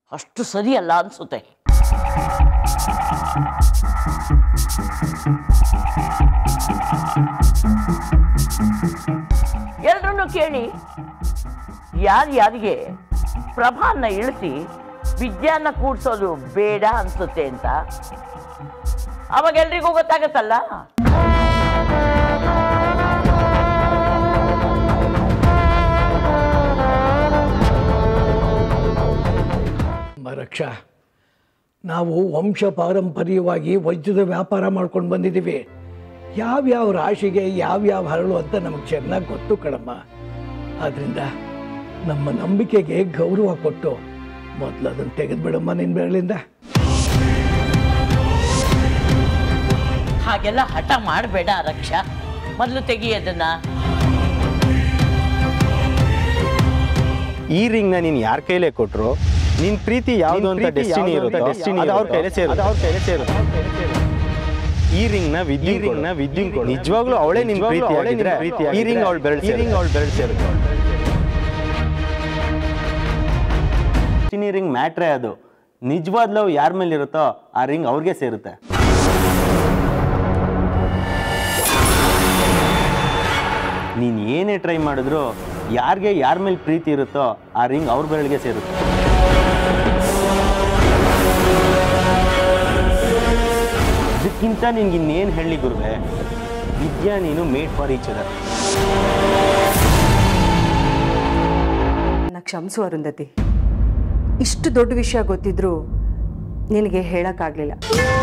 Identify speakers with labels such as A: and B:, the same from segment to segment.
A: ಅಷ್ಟು ಸರಿಯಲ್ಲ ಅನಿಸುತ್ತೆ ಎಲ್ಲರನ್ನು ಕೇಳಿ ಯಾರು ಯಾರಿಗೆ ಪ್ರಭಾನ ಇಳಿಸಿ ವಿದ್ಯಾನ ಕೂಡ್ಸೋದು ಬೇಡ ಅನ್ಸುತ್ತೆ ಅಂತ ಅವಾಗ ಎಲ್ರಿಗೂ ಗೊತ್ತಾಗತ್ತಲ್ಲ
B: ರಕ್ಷಾ ನಾವು ವಂಶ ಪಾರಂಪರ್ಯವಾಗಿ ವಜ್ರದ ವ್ಯಾಪಾರ ಮಾಡ್ಕೊಂಡು ಬಂದಿದ್ದೀವಿ ಯಾವ್ಯಾವ ರಾಶಿಗೆ ಯಾವ್ಯಾವ ಹರಳು ಅಂತ ನಮಗೆ ಚೆನ್ನಾಗಿ ಗೊತ್ತು ಕಣಮ್ಮ ಆದ್ರಿಂದ ನಮ್ಮ ನಂಬಿಕೆಗೆ ಗೌರವ ಕೊಟ್ಟು ಮೊದಲು ಅದನ್ನು ತೆಗೆದುಬಿಡಮ್ಮ ನಿನ್ನ ಬೆರಳಿಂದ
A: ಹಾಗೆಲ್ಲ ಹಠ ಮಾಡಬೇಡ ರಕ್ಷಾ ಮೊದಲು ತೆಗಿಯೋದನ್ನ
C: ಈ ರಿಂಗ್ ನ ನೀನ್ ಯಾರ ಕೈಲೇ ಕೊಟ್ರು ನಿನ್ ಪ್ರೀತಿ ಯಾವ್ದು ಅಂತ ಡೆಸ್ಟಿನಿ ಇರುತ್ತೆ ಡೆಸ್ಟಿನಿ ಅವ್ರ ಕೈಲೇ ಸೇರುತ್ತೆ ಅವ್ರ ಕೈಲೇ ಸೇರುತ್ತೆ ಈ ರಿಂಗ್ ನ ವಿದ್ಯುತ್ ರಿಂಗ್ ನ ವಿದ್ಯುತ್ ನಿಜವಾಗ್ಲೂ ಅವಳೇ ನಿನ್ ಪ್ರೀತಿ ಆಗಿದ್ರೆ ಈ ರಿಂಗ್ ಅವಳು ಬೆರಳು ಈ ರಿಂಗ್ ಅವಳು ಬೆರಳು ಸೇರುತ್ತೆ ಡೆಸ್ಟಿನಿ ರಿಂಗ್ ಮ್ಯಾಟ್ರೇ ಅದು ನಿಜವಾದ ಲವ್ ಯಾರ ಮೇಲೆ ಇರುತ್ತೋ ಆ ರಿಂಗ್ ಅವ್ರಿಗೆ ಸೇರುತ್ತೆ ನೀನ್ ಏನೇ ಟ್ರೈ ಮಾಡಿದ್ರು ಯಾರಿಗೆ ಯಾರ ಮೇಲೆ ಪ್ರೀತಿ ಇರುತ್ತೋ ಆ ರಿಂಗ್ ಅವ್ರ ಬೆರಳಿಗೆ ಸೇರುತ್ತೆ ಇದಕ್ಕಿಂತ ನಿನ್ಗೆ ಇನ್ನೇನು ಹೇಳಿ ಗುರುವೆ ವಿದ್ಯಾ ನೀನು ಮೇಡ್ ಫಾರ್ ಈಚ್ ಅದರ್
D: ನನ್ನ ಕ್ಷಮಿಸು ಅರುಂಧತಿ ಇಷ್ಟು ದೊಡ್ಡ ವಿಷಯ ಗೊತ್ತಿದ್ರೂ ನಿನಗೆ ಹೇಳೋಕ್ಕಾಗಲಿಲ್ಲ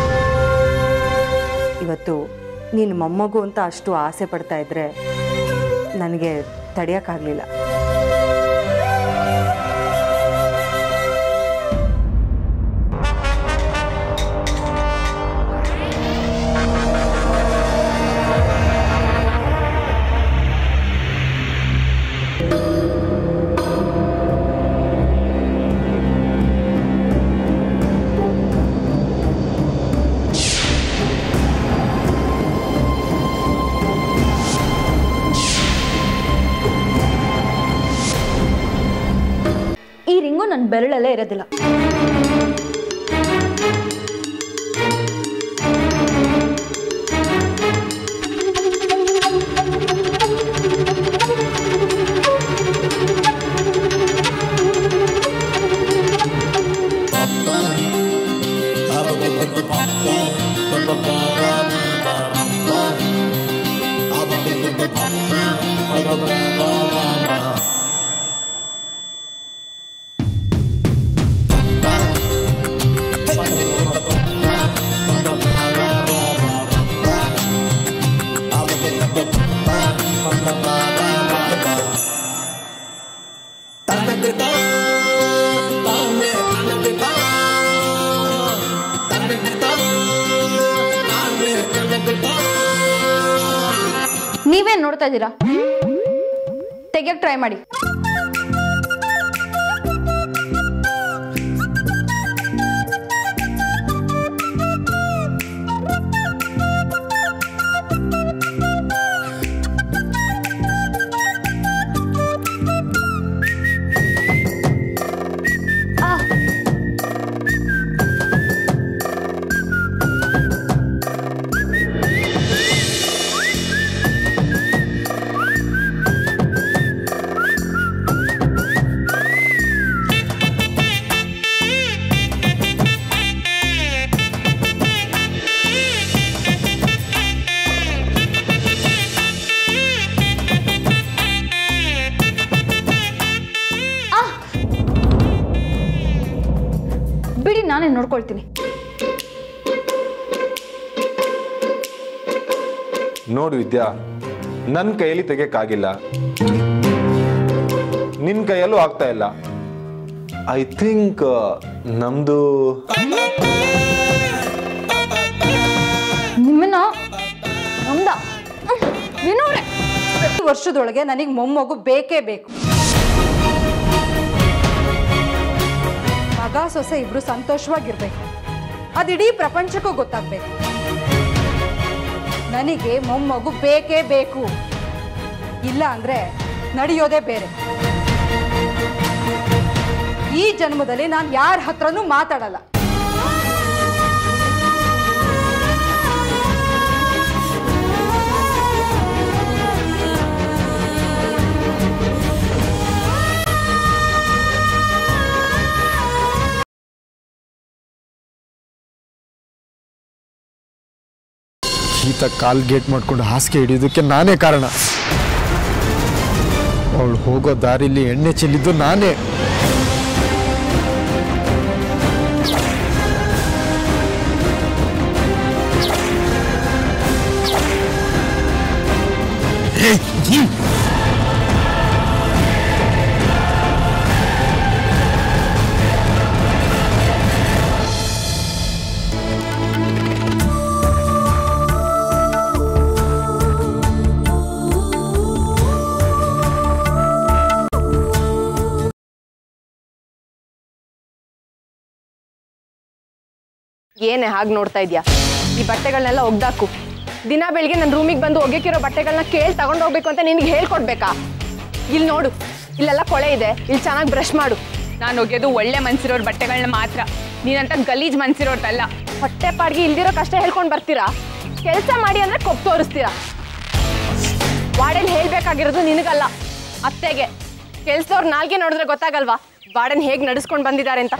D: ಇವತ್ತು ನೀನು ಮೊಮ್ಮಗು ಅಂತ ಅಷ್ಟು ಆಸೆ ಪಡ್ತಾ ಇದ್ರೆ ನನಗೆ ತಡೆಯೋಕ್ಕಾಗಲಿಲ್ಲ
E: ಈ ರಿಂಗು ನನ್ನ ಬೆರಳಲ್ಲೇ ಇರೋದಿಲ್ಲ ನೀವೇನ್ ನೋಡ್ತಾ ಇದ್ದೀರಾ ತೆಗಿಯಕ್ ಟ್ರೈ ಮಾಡಿ ಆ. ಆ. ಬಿಡಿ ನಾನೇ ನೋಡ್ಕೊಳ್ತೀನಿ
F: ನೋಡು ವಿದ್ಯಾ ನನ್ನ ಕೈಯಲ್ಲಿ ತೆಗಿಯಕ್ಕಾಗಿಲ್ಲ ನಿನ್ನ ಕೈಯಲ್ಲೂ ಆಗ್ತಾ ಇಲ್ಲ ಐ ಥಿಂಕ್ ನಮ್ದು
E: ನಿಮ್ಮನ್ನ ನಮ್ದ ವಿನೋರೆ
D: ಹತ್ತು ವರ್ಷದೊಳಗೆ ನನಗೆ ಮೊಮ್ಮಗು ಬೇಕೇ ಬೇಕು ಮಗ ಸೊಸೆ ಇಬ್ರು ಸಂತೋಷವಾಗಿರ್ಬೇಕು ಅದು ಇಡೀ ಪ್ರಪಂಚಕ್ಕೂ ಗೊತ್ತಾಗ್ಬೇಕು ನನಗೆ ಮೊಮ್ಮಗು ಬೇಕೇ ಬೇಕು ಇಲ್ಲ ಅಂದ್ರೆ ನಡೆಯೋದೇ ಬೇರೆ ಈ
G: ಜನ್ಮದಲ್ಲಿ ನಾನು ಯಾರ ಹತ್ರನೂ ಮಾತಾಡಲ್ಲ
H: ಗೀತ ಕಾಲ್ ಗೇಟ್ ಮಾಡ್ಕೊಂಡು ಹಾಸಿಗೆ ಹಿಡಿಯೋದಕ್ಕೆ ನಾನೇ ಕಾರಣ ಅವಳು ಹೋಗೋ ದಾರಿಲಿ ಎಣ್ಣೆ ಚೆಲ್ಲಿದ್ದು ನಾನೇ
I: ಏನೇ ಹಾಗೆ ನೋಡ್ತಾ ಇದೆಯಾ ಈ ಬಟ್ಟೆಗಳನ್ನೆಲ್ಲ ಒಗ್ದಾಕು ದಿನ ಬೆಳಿಗ್ಗೆ ನನ್ನ ರೂಮಿಗೆ ಬಂದು ಒಗ್ಯಕ್ಕಿರೋ ಬಟ್ಟೆಗಳನ್ನ ಕೇಳಿ ತಗೊಂಡು ಹೋಗ್ಬೇಕು ಅಂತ ನಿನಗೆ ಹೇಳ್ಕೊಡ್ಬೇಕಾ ಇಲ್ಲಿ ನೋಡು ಇಲ್ಲೆಲ್ಲ ಕೊಳೆ ಇದೆ ಇಲ್ಲಿ ಚೆನ್ನಾಗಿ ಬ್ರಷ್ ಮಾಡು
J: ನಾನು ಒಗೆಯೋದು ಒಳ್ಳೆ ಮನ್ಸಿರೋರ್ ಬಟ್ಟೆಗಳನ್ನ ಮಾತ್ರ ನೀನಂತ ಗಲೀಜ್ ಮನ್ಸಿರೋರ್ದಲ್ಲ
I: ಹೊಟ್ಟೆ ಪಾಡ್ಗೆ ಇಲ್ದಿರೋ ಕಷ್ಟ ಹೇಳ್ಕೊಂಡು ಬರ್ತೀರಾ ಕೆಲಸ ಮಾಡಿ ಅಂದ್ರೆ ಕೊಪ್ಪು ತೋರಿಸ್ತೀರಾ ವಾರ್ಡನ್ ಹೇಳ್ಬೇಕಾಗಿರೋದು ನಿನಗಲ್ಲ ಅತ್ತೆಗೆ ಕೆಲ್ಸದವ್ರ ನಾಲ್ಗೆ ನೋಡಿದ್ರೆ ಗೊತ್ತಾಗಲ್ವಾ ವಾರ್ಡನ್ ಹೇಗೆ ನಡೆಸ್ಕೊಂಡು ಬಂದಿದ್ದಾರೆ ಅಂತ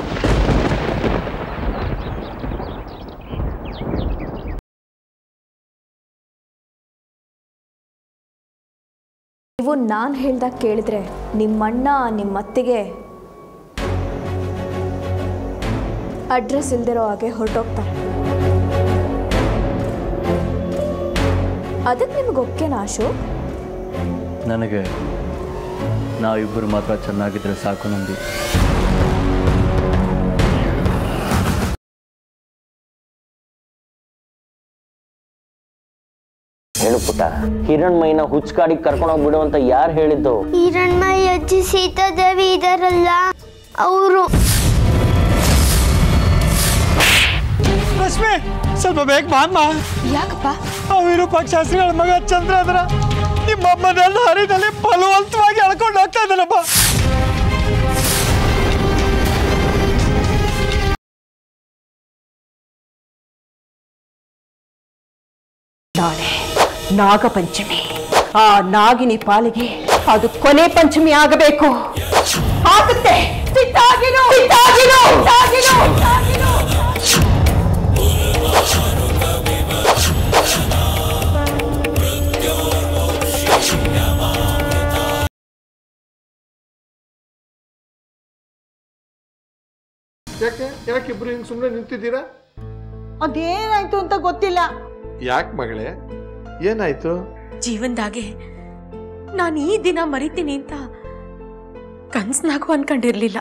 E: ನೀವು ನಾನು ಹೇಳ್ದಾಗ ಕೇಳಿದ್ರೆ ನಿಮ್ಮಣ್ಣ ನಿಮ್ಮತ್ತಿಗೆ ಅಡ್ರೆಸ್ ಇಲ್ದಿರೋ ಹಾಗೆ ಹೊರಟೋಗ್ತಾರೆ ಅದಕ್ಕೆ ನಿಮ್ಗೆ ಒಪ್ಕೆನಾ ಅಶೋಕ್
K: ನನಗೆ ನಾವಿಬ್ಬರು ಮಾತ್ರ ಚೆನ್ನಾಗಿದ್ರೆ ಸಾಕು ನಂದಿ
A: ಹೇಳು ಪುಟ್ಟ ಹಿರಣ್ಮೈನ ಹುಚ್ಕಾಡಿಗೆ ಕರ್ಕೊಂಡೋಗಿ ಬಿಡು ಅಂತ ಯಾರು ಹೇಳಿದ್ದು
L: ಹಿರಣ್ಮಯಿ ಅಜ್ಜಿ ಸೀತಾದೇವಿ ಇದಾರಲ್ಲ ಅವರು
M: ರಶ್ಮಿ ಸ್ವಲ್ಪ ಬೇಗ ಬಾಮ್ಮ
E: ಯಾಕಪ್ಪ
M: ಆ ವಿರೂಪಾಕ್ಷ ಶಾಸ್ತ್ರಿಗಳ ಮಗ ಚಂದ್ರ ಅದರ ನಿಮ್ಮಮ್ಮನೆಲ್ಲ ಹರಿದಲ್ಲಿ ಬಲವಂತವಾಗಿ ಎಳ್ಕೊಂಡು ಹೋಗ್ತಾ ಇದ್ದಾನಪ್ಪ
N: ನಾಳೆ ನಾಗಪಂಚಮಿ ಆ ನಾಗಿನಿ ಪಾಲಿಗೆ ಅದು ಕೊನೆ ಪಂಚಮಿ ಆಗಬೇಕು ಆಗುತ್ತೆ ಸಿದ್ಧಾಗಿರು ಸಿದ್ಧಾಗಿರು ಸಿದ್ಧಾಗಿರು ಸಿದ್ಧಾಗಿರು.
O: ಯಾಕೆ ಯಾಕೆ ಇಬ್ರು ಹಿಂಗ್ ಸುಮ್ಮನೆ ನಿಂತಿದ್ದೀರಾ
P: ಅದೇನಾಯ್ತು ಅಂತ ಗೊತ್ತಿಲ್ಲ
O: ಯಾಕೆ ಮಗಳೇ ಏನಾಯ್ತು
Q: ಜೀವನದಾಗೆ ನಾನು ಈ ದಿನ ಮರಿತೀನಿ ಅಂತ ಕನ್ಸ್ನಾಗೂ ಅನ್ಕೊಂಡಿರ್ಲಿಲ್ಲ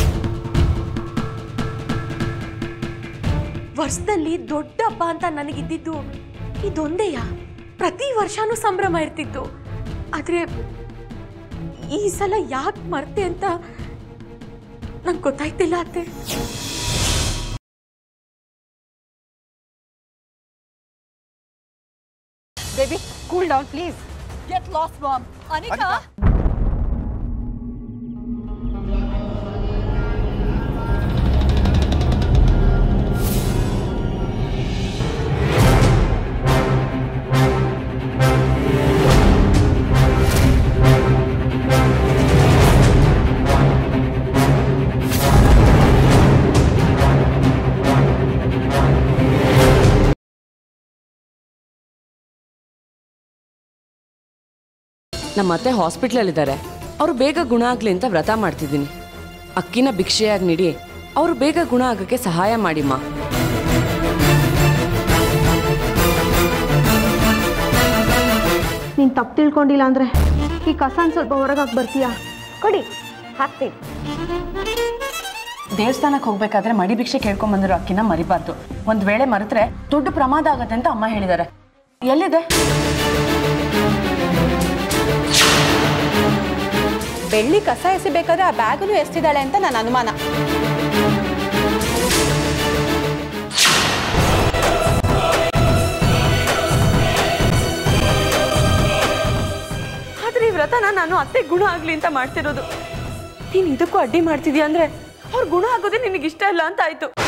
Q: ವರ್ಷದಲ್ಲಿ ದೊಡ್ಡ ಹಬ್ಬ ಅಂತ ನನಗಿದ್ದಿದ್ದು ಇದೊಂದೇಯ ಪ್ರತಿ ವರ್ಷನೂ ಸಂಭ್ರಮ ಇರ್ತಿತ್ತು ಆದ್ರೆ ಈ ಸಲ ಯಾಕೆ ಮರ್ತೆ ಅಂತ ನಂಗೆ ಗೊತ್ತಾಯ್ತಿಲ್ಲ ಅತ್ತೆ
G: baby cool down please get lost mom Anita
R: ನಮ್ಮ ಅತ್ತೆ ಹಾಸ್ಪಿಟ್ಲಲ್ಲಿದ್ದಾರೆ ಅವರು ಬೇಗ ಗುಣ ಆಗಲಿ ಅಂತ ವ್ರತ ಮಾಡ್ತಿದ್ದೀನಿ ಅಕ್ಕಿನ ಭಿಕ್ಷೆಯಾಗಿ ನೀಡಿ ಅವರು ಬೇಗ ಗುಣ ಆಗಕ್ಕೆ ಸಹಾಯ ಮಾಡಿಮ್ಮ
S: ನೀನು ತಪ್ಪು ತಿಳ್ಕೊಂಡಿಲ್ಲ ಅಂದರೆ ಈ ಕಸನ ಸ್ವಲ್ಪ ಹೊರಗೆ ಬರ್ತೀಯಾ ಕೊಡಿ ಹಾಕ್ತೀನಿ
R: ದೇವಸ್ಥಾನಕ್ಕೆ ಹೋಗ್ಬೇಕಾದ್ರೆ ಮಡಿ ಭಿಕ್ಷೆ ಕೇಳ್ಕೊಂಬಂದಿರೋ ಅಕ್ಕಿನ ಮರಿಬಾರ್ದು ಒಂದ್ ವೇಳೆ ಮರೆತ್ರೆ ದೊಡ್ಡ ಪ್ರಮಾದ ಆಗತ್ತೆ ಅಂತ ಅಮ್ಮ ಹೇಳಿದ್ದಾರೆ ಎಲ್ಲಿದೆ
I: ಬೆಳ್ಳಿ ಕಸ ಎಸಿಬೇಕಾದ್ರೆ ಆ ಬ್ಯಾಗನ್ನು ಎಸ್ತಿದ್ದಾಳೆ ಅಂತ ನನ್ನ ಅನುಮಾನ
Q: ಆದ್ರೆ ಈ ವ್ರತನ ನಾನು ಅತ್ತೆ ಗುಣ ಆಗ್ಲಿ ಅಂತ ಮಾಡ್ತಿರೋದು ನೀನ್ ಇದಕ್ಕೂ ಅಡ್ಡಿ ಮಾಡ್ತಿದ್ಯಾ ಅಂದ್ರೆ ಅವ್ರ ಗುಣ ಆಗೋದೇ ನಿನಗೆ ಇಷ್ಟ ಇಲ್ಲ ಅಂತ ಆಯ್ತು